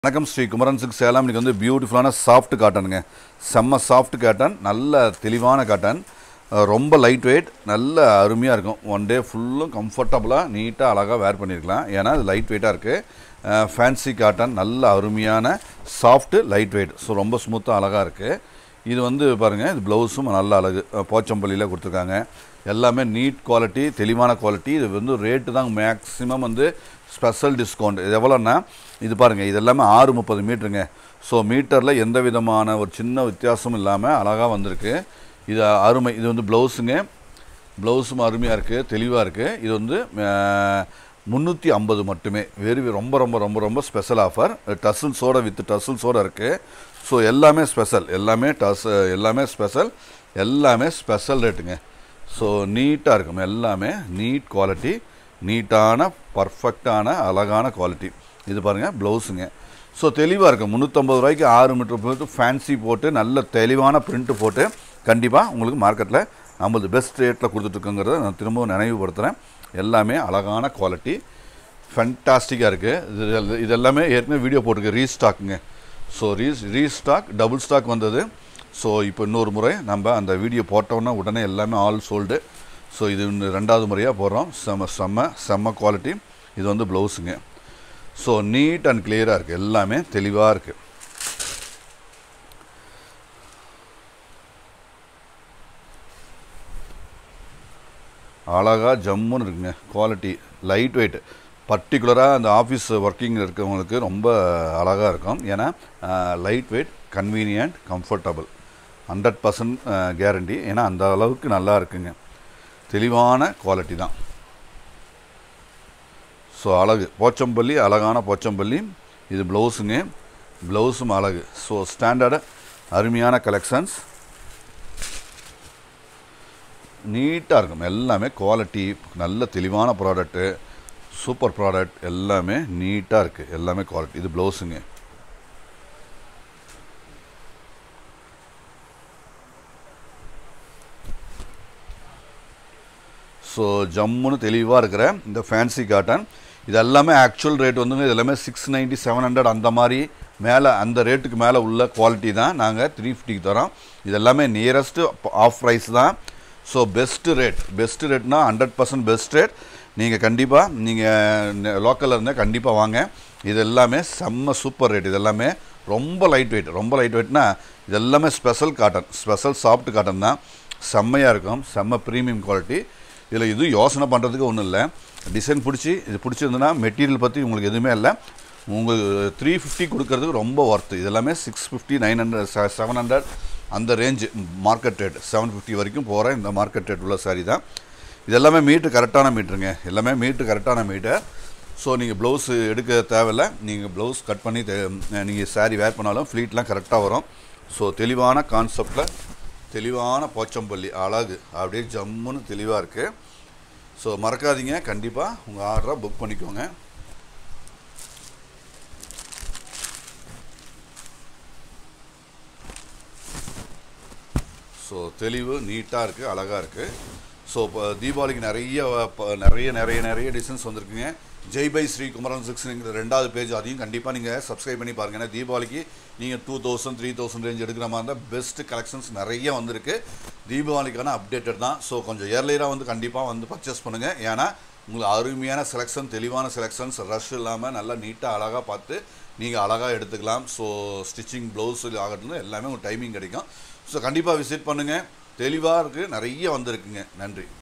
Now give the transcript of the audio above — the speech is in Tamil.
வணக்கம் ஸ்ரீ குமரன் சிக்ஸ் சேலம் இன்னைக்கு வந்து பியூட்டிஃபுல்லான சாஃப்ட் காட்டனுங்க செம்ம சாஃப்ட் காட்டன் நல்ல தெளிவான காட்டன் அஹ் ரொம்ப லைட் வெயிட் நல்ல அருமையாக இருக்கும் ஒன் டே ஃபுல்லும் கம்ஃபர்டபுளாக நீட்டாக அழகாக வேர் பண்ணியிருக்கலாம் ஏன்னா இது லைட் வெயிட்டாக இருக்குது ஃபேன்சி காட்டன் நல்ல அருமையான சாஃப்ட் லைட் வெயிட் ஸோ ரொம்ப ஸ்மூத்தாக அழகாக இருக்குது இது வந்து பாருங்கள் இது ப்ளவுஸும் நல்ல அழகு அஹ் போச்சம்பள்ளியில் கொடுத்துருக்காங்க எல்லாமே நீட் குவாலிட்டி தெளிவான குவாலிட்டி இது வந்து ரேட்டு தான் மேக்ஸிமம் வந்து ஸ்பெஷல் டிஸ்கவுண்ட் இது எவ்வளோன்னா இது பாருங்கள் இது எல்லாமே ஆறு முப்பது மீட்டருங்க ஸோ மீட்டரில் எந்த விதமான ஒரு சின்ன வித்தியாசமும் இல்லாமல் அழகாக வந்திருக்கு இது அருமை இது வந்து ப்ளவுஸுங்க ப்ளவுஸும் அருமையாக இருக்குது தெளிவாக இருக்குது இது வந்து முந்நூற்றி ஐம்பது மட்டுமே வெரி ரொம்ப ரொம்ப ரொம்ப ரொம்ப ஸ்பெஷல் ஆஃபர் டசில்ஸோட வித் டசில்ஸோட இருக்குது ஸோ எல்லாமே ஸ்பெஷல் எல்லாமே டஸ் எல்லாமே ஸ்பெஷல் எல்லாமே ஸ்பெஷல் ரேட்டுங்க ஸோ நீட்டாக இருக்கும் எல்லாமே நீட் குவாலிட்டி நீட்டான பர்ஃபெக்டான அழகான குவாலிட்டி இது பாருங்கள் ப்ளவுஸுங்க ஸோ தெளிவாக இருக்கும் முந்நூற்றம்பது ரூபாய்க்கு ஆறு மீட்டர் போட்டு ஃபேன்சி போட்டு நல்ல தெளிவான பிரிண்ட்டு போட்டு கண்டிப்பாக உங்களுக்கு மார்க்கெட்டில் நம்மளது பெஸ்ட் ரேட்டில் கொடுத்துட்ருக்குங்கிறத நான் திரும்பவும் நினைவுபடுத்துகிறேன் எல்லாமே அழகான குவாலிட்டி ஃபென்டாஸ்டிக்காக இருக்குது இது இது எல்லாமே ஏற்கனவே வீடியோ போட்டிருக்கு ரீஸ்டாக்குங்க ஸோ ரீஸ் ரீஸ்டாக் டபுள் ஸ்டாக் வந்தது ஸோ இப்போ இன்னொரு முறை நம்ம அந்த வீடியோ போட்டோன்னா உடனே எல்லாமே ஆல் சோல்டு ஸோ இது இன்னும் ரெண்டாவது முறையாக போடுறோம் செம்ம செம்ம செம்ம குவாலிட்டி இது வந்து ப்ளவுஸுங்க ஸோ நீட் அண்ட் கிளியராக இருக்குது எல்லாமே தெளிவாக இருக்குது அழகாக ஜம்முன்னு இருக்குங்க குவாலிட்டி லைட் வெயிட் பர்டிகுலராக அந்த ஆஃபீஸ் ஒர்க்கிங் இருக்கவங்களுக்கு ரொம்ப அழகாக இருக்கும் ஏன்னா light weight convenient comfortable hundred percent guarantee ஏன்னா அந்த அளவுக்கு நல்லா இருக்குங்க தெளிவான குவாலிட்டி தான் ஸோ அழகு போச்சம்பள்ளி அழகான போச்சம்பள்ளி இது ப்ளவுஸுங்க ப்ளவுஸும் அழகு ஸோ ஸ்டாண்டர்டு அருமையான கலெக்ஷன்ஸ் நீட்டாக இருக்கும் எல்லாமே குவாலிட்டி நல்ல தெளிவான ப்ராடக்ட்டு சூப்பர் ப்ராடக்ட் எல்லாமே நீட்டாக இருக்குது எல்லாமே குவாலிட்டி இது ப்ளவுஸுங்க ஸோ ஜம்முன்னு தெளிவாக இருக்கிற இந்த ஃபேன்சி காட்டன் இது எல்லாமே ஆக்சுவல் ரேட் வந்துங்க இது எல்லாமே சிக்ஸ் நைன்ட்டி செவன் ஹண்ட்ரட் அந்த மாதிரி மேலே அந்த ரேட்டுக்கு மேலே உள்ள குவாலிட்டி தான் நாங்கள் த்ரீ ஃபிஃப்டிக்கு தரோம் இது எல்லாமே நியரஸ்ட்டு ஆஃப் ப்ரைஸ் தான் ஸோ பெஸ்ட்டு ரேட் பெஸ்ட்டு ரேட்னா ஹண்ட்ரட் பர்சன்ட் பெஸ்ட் ரேட் நீங்கள் கண்டிப்பாக நீங்கள் லோக்கலில் இருந்தால் கண்டிப்பாக வாங்க இது எல்லாமே செம்ம சூப்பர் ரேட் இது எல்லாமே ரொம்ப லைட் வெயிட் ரொம்ப லைட் வெயிட்னா இது எல்லாமே special cotton special soft cotton தான் செம்மையாக இருக்கும் செம்ம ப்ரீமியம் குவாலிட்டி இதில் இது யோசனை பண்ணுறதுக்கு ஒன்றும் இல்லை டிசைன் பிடிச்சி இது பிடிச்சிருந்துன்னா மெட்டீரியல் பற்றி உங்களுக்கு எதுவுமே இல்லை உங்களுக்கு த்ரீ ஃபிஃப்டி கொடுக்கறதுக்கு ரொம்ப ஒர்த்து இது எல்லாமே six fifty nine hundred seven hundred அந்த range market rate seven fifty வரைக்கும் போகிற இந்த மார்க்கெட் ரேட் உள்ள சாரி தான் இது எல்லாமே மீட்ரு கரெக்டான மீட்ருங்க எல்லாமே மீட்ரு கரெக்டான மீட்டர் ஸோ நீங்கள் ப்ளவுஸ் எடுக்க தேவையில்ல நீங்கள் ப்ளவுஸ் கட் பண்ணி நீங்கள் சாரீ வேர் பண்ணாலும் ஃப்ளீட்லாம் கரெக்டாக வரும் ஸோ தெளிவான கான்செப்டில் தெளிவான போச்சம்பள்ளி அழகு அப்படியே ஜம்முன்னு தெளிவாக இருக்குது ஸோ மறக்காதீங்க கண்டிப்பாக உங்கள் ஆர்டரை புக் பண்ணிக்கோங்க ஸோ தெளிவு நீட்டாக இருக்குது அழகாக இருக்குது ஸோ இப்போ தீபாவளிக்கு நிறைய ப- நிறைய நிறைய நிறைய டிசைன்ஸ் வந்திருக்குங்க ஜெய் பை ஸ்ரீ குமரன் சிக்ஸ்ங்கிற ரெண்டாவது பேஜ் அதையும் கண்டிப்பாக நீங்கள் சப்ஸ்கிரைப் பண்ணி பாருங்கள் ஏன்னா தீபாவளிக்கு நீங்கள் two thousand three thousand range எடுக்கிற மாதிரி இருந்தால் பெஸ்ட் கலெக்ஷன்ஸ் நிறைய வந்திருக்கு தீபாவளிக்கான அப்டேட்டட் தான் ஸோ கொஞ்சம் இயர்லியராக வந்து கண்டிப்பாக வந்து பர்ச்சேஸ் பண்ணுங்கள் ஏன்னா உங்களுக்கு அருமையான செலெக்ஷன் தெளிவான செலெக்ஷன்ஸ் ரஷ் இல்லாமல் நல்லா நீட்டாக அழகாக பார்த்து நீங்கள் அழகாக எடுத்துக்கலாம் ஸோ ஸ்டிச்சிங் ப்ளவுஸ் ஆகட்டும் எல்லாமே உங்களுக்கு டைமிங் கிடைக்கும் ஸோ கண்டிப்பாக விசிட் பண்ணுங்கள் தெளிவாக இருக்குது நிறைய வந்திருக்குங்க நன்றி